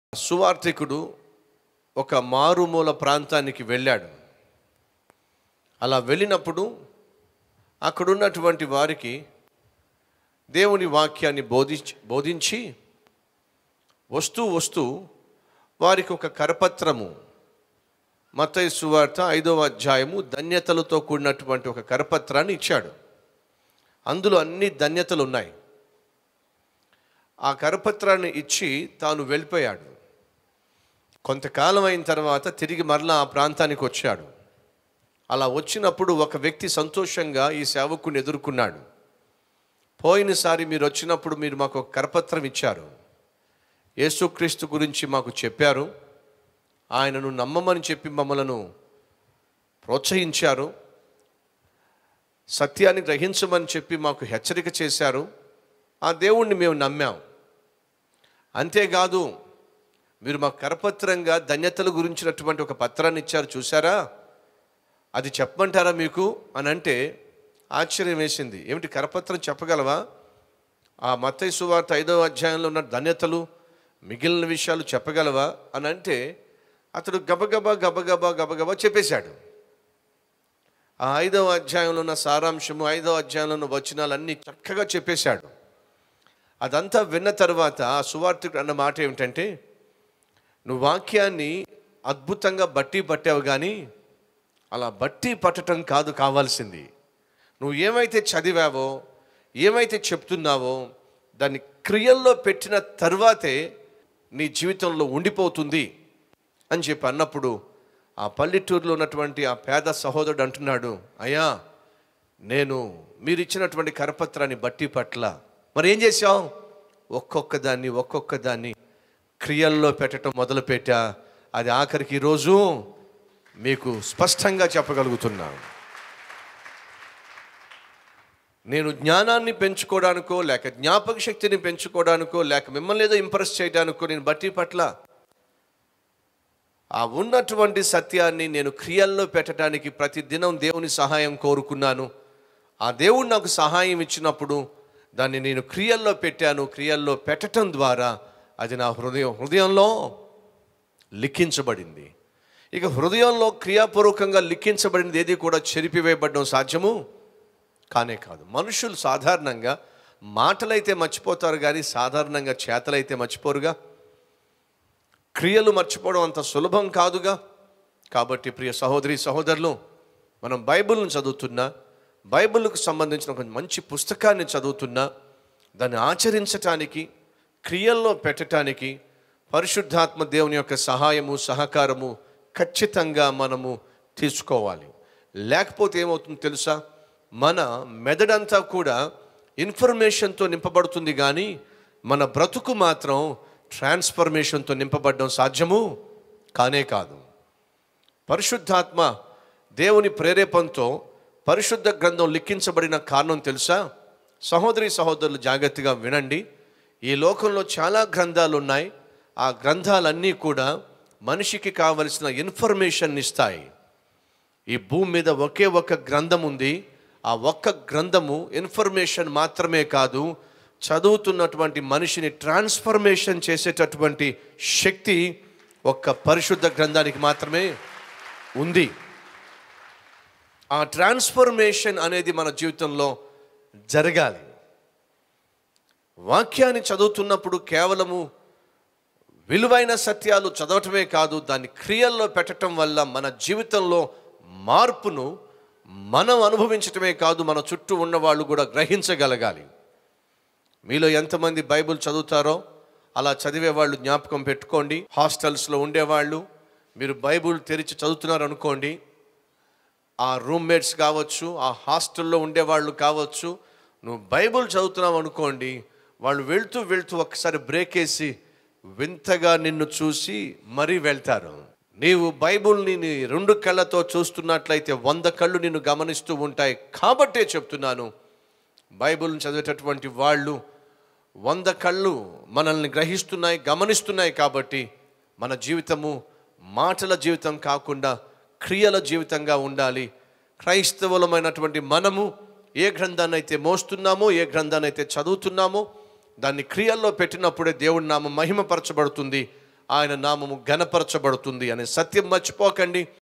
సువార్థికుడు ఒక మారుమూల ప్రాంతానికి వెళ్ళాడు అలా వెళ్ళినప్పుడు అక్కడున్నటువంటి వారికి దేవుని వాక్యాన్ని బోధించి బోధించి వస్తూ వస్తూ వారికి ఒక కరపత్రము మత్తయి సువార్త ఐదవ అధ్యాయము ధన్యతలతో కూడినటువంటి ఒక కరపత్రాన్ని ఇచ్చాడు అందులో అన్ని ధన్యతలు ఉన్నాయి ఆ కరపత్రాన్ని ఇచ్చి తాను వెళ్ళిపోయాడు కొంతకాలం అయిన తర్వాత తిరిగి మరలా ఆ ప్రాంతానికి వచ్చాడు అలా వచ్చినప్పుడు ఒక వ్యక్తి సంతోషంగా ఈ సేవకుని ఎదుర్కొన్నాడు పోయినసారి మీరు వచ్చినప్పుడు మీరు మాకు ఒక కరపత్రం ఇచ్చారు యేసుక్రీస్తు గురించి మాకు చెప్పారు ఆయనను నమ్మమని చెప్పి మమ్మలను ప్రోత్సహించారు సత్యాన్ని గ్రహించమని చెప్పి మాకు హెచ్చరిక చేశారు ఆ దేవుణ్ణి మేము నమ్మాం అంతేకాదు మీరు మాకు కరపత్రంగా ధన్యతల గురించినటువంటి ఒక పత్రాన్ని ఇచ్చారు చూసారా అది చెప్పమంటారా మీకు అని అంటే ఆశ్చర్యం వేసింది ఏమిటి కరపత్రం చెప్పగలవా ఆ మత్తయి సువార్త ఐదవ అధ్యాయంలో ఉన్న ధన్యతలు మిగిలిన విషయాలు చెప్పగలవా అని అంటే అతడు గబగబా గబగబా గబగబా చెప్పేశాడు ఆ ఐదవ అధ్యాయంలో ఉన్న సారాంశము ఐదవ అధ్యాయంలో ఉన్న వచనాలన్నీ చక్కగా చెప్పేశాడు అదంతా విన్న తర్వాత ఆ సువార్తికుడు అన్న మాట ఏమిటంటే నువ్వు వాక్యాన్ని అద్భుతంగా బట్టి పట్టావు కానీ అలా బట్టి పట్టడం కాదు కావాల్సింది నువ్వు ఏమైతే చదివావో ఏమైతే చెప్తున్నావో దాన్ని క్రియల్లో పెట్టిన తర్వాతే నీ జీవితంలో ఉండిపోతుంది అని చెప్పి అన్నప్పుడు ఆ పల్లెటూరులో ఉన్నటువంటి ఆ పేద సహోదరుడు అంటున్నాడు అయ్యా నేను మీరు ఇచ్చినటువంటి కరపత్రాన్ని బట్టి పట్ల మరి ఏం చేశావు ఒక్కొక్క దాన్ని ఒక్కొక్క దాన్ని క్రియల్లో పెట్టడం మొదలుపెట్టా అది ఆఖరికి ఈరోజు మీకు స్పష్టంగా చెప్పగలుగుతున్నాను నేను జ్ఞానాన్ని పెంచుకోవడానికో లేక జ్ఞాపక శక్తిని పెంచుకోవడానికో లేక మిమ్మల్ని ఏదో ఇంప్రెస్ చేయడానికో నేను బట్టి పట్ల ఆ ఉన్నటువంటి సత్యాన్ని నేను క్రియల్లో పెట్టడానికి ప్రతి దినం దేవుని సహాయం కోరుకున్నాను ఆ దేవుడు నాకు సహాయం ఇచ్చినప్పుడు దాన్ని నేను క్రియల్లో పెట్టాను క్రియల్లో పెట్టడం ద్వారా అది నా హృదయం హృదయంలో లిఖించబడింది ఇక హృదయంలో క్రియాపూర్వకంగా లిఖించబడింది ఏది కూడా చెరిపివేయబడడం సాధ్యము కానే కాదు మనుషులు సాధారణంగా మాటలైతే మర్చిపోతారు కానీ సాధారణంగా చేతలైతే మర్చిపోరుగా క్రియలు మర్చిపోవడం అంత సులభం కాదుగా కాబట్టి ప్రియ సహోదరి సహోదరులు మనం బైబిల్ను చదువుతున్నా బైబిల్కు సంబంధించిన ఒక మంచి పుస్తకాన్ని చదువుతున్నా దాన్ని ఆచరించటానికి క్రియల్లో పెట్టడానికి పరిశుద్ధాత్మ దేవుని యొక్క సహాయము సహకారము ఖచ్చితంగా మనము తీసుకోవాలి లేకపోతే ఏమవుతుందో తెలుసా మన మెదడంతా కూడా ఇన్ఫర్మేషన్తో నింపబడుతుంది కానీ మన బ్రతుకు మాత్రం ట్రాన్స్ఫర్మేషన్తో నింపబడడం సాధ్యము కానే కాదు పరిశుద్ధాత్మ దేవుని ప్రేరేపణతో పరిశుద్ధ గ్రంథం లిఖించబడిన కారణం తెలుసా సహోదరి సహోదరులు జాగ్రత్తగా వినండి ఈ లోకంలో చాలా గ్రంథాలు ఉన్నాయి ఆ గ్రంథాలన్నీ కూడా మనిషికి కావలసిన ఇన్ఫర్మేషన్ ఇస్తాయి ఈ భూమి మీద ఒకే ఒక గ్రంథం ఉంది ఆ ఒక్క గ్రంథము ఇన్ఫర్మేషన్ మాత్రమే కాదు చదువుతున్నటువంటి మనిషిని ట్రాన్స్ఫర్మేషన్ చేసేటటువంటి శక్తి ఒక్క పరిశుద్ధ గ్రంథానికి మాత్రమే ఉంది ఆ ట్రాన్స్ఫర్మేషన్ అనేది మన జీవితంలో జరగాలి వాక్యాన్ని చదువుతున్నప్పుడు కేవలము విలువైన సత్యాలు చదవటమే కాదు దాన్ని క్రియల్లో పెట్టడం వల్ల మన జీవితంలో మార్పును మనం అనుభవించటమే కాదు మన చుట్టూ ఉన్న వాళ్ళు కూడా గ్రహించగలగాలి మీలో ఎంతమంది బైబిల్ చదువుతారో అలా చదివే వాళ్ళు జ్ఞాపకం పెట్టుకోండి హాస్టల్స్లో ఉండేవాళ్ళు మీరు బైబిల్ తెరిచి చదువుతున్నారు అనుకోండి ఆ రూమ్మేట్స్ కావచ్చు ఆ హాస్టల్లో ఉండేవాళ్ళు కావచ్చు నువ్వు బైబిల్ చదువుతున్నావు అనుకోండి వాళ్ళు వెళ్తూ వెళ్తూ ఒక్కసారి బ్రేక్ వేసి వింతగా నిన్ను చూసి మరీ వెళ్తారు నీవు బైబుల్ని నీ రెండు కళ్ళతో చూస్తున్నట్లయితే వంద కళ్ళు నిన్ను గమనిస్తూ ఉంటాయి కాబట్టే చెప్తున్నాను బైబిల్ని చదివేటటువంటి వాళ్ళు వంద కళ్ళు మనల్ని గ్రహిస్తున్నాయి గమనిస్తున్నాయి కాబట్టి మన జీవితము మాటల జీవితం కాకుండా క్రియల జీవితంగా ఉండాలి క్రైస్తవులమైనటువంటి మనము ఏ గ్రంథాన్ని అయితే మోస్తున్నామో ఏ గ్రంథాన్ని అయితే చదువుతున్నామో దాన్ని క్రియల్లో పెట్టినప్పుడే దేవుడి నామం మహిమపరచబడుతుంది ఆయన నామము ఘనపరచబడుతుంది అనే సత్యం మర్చిపోకండి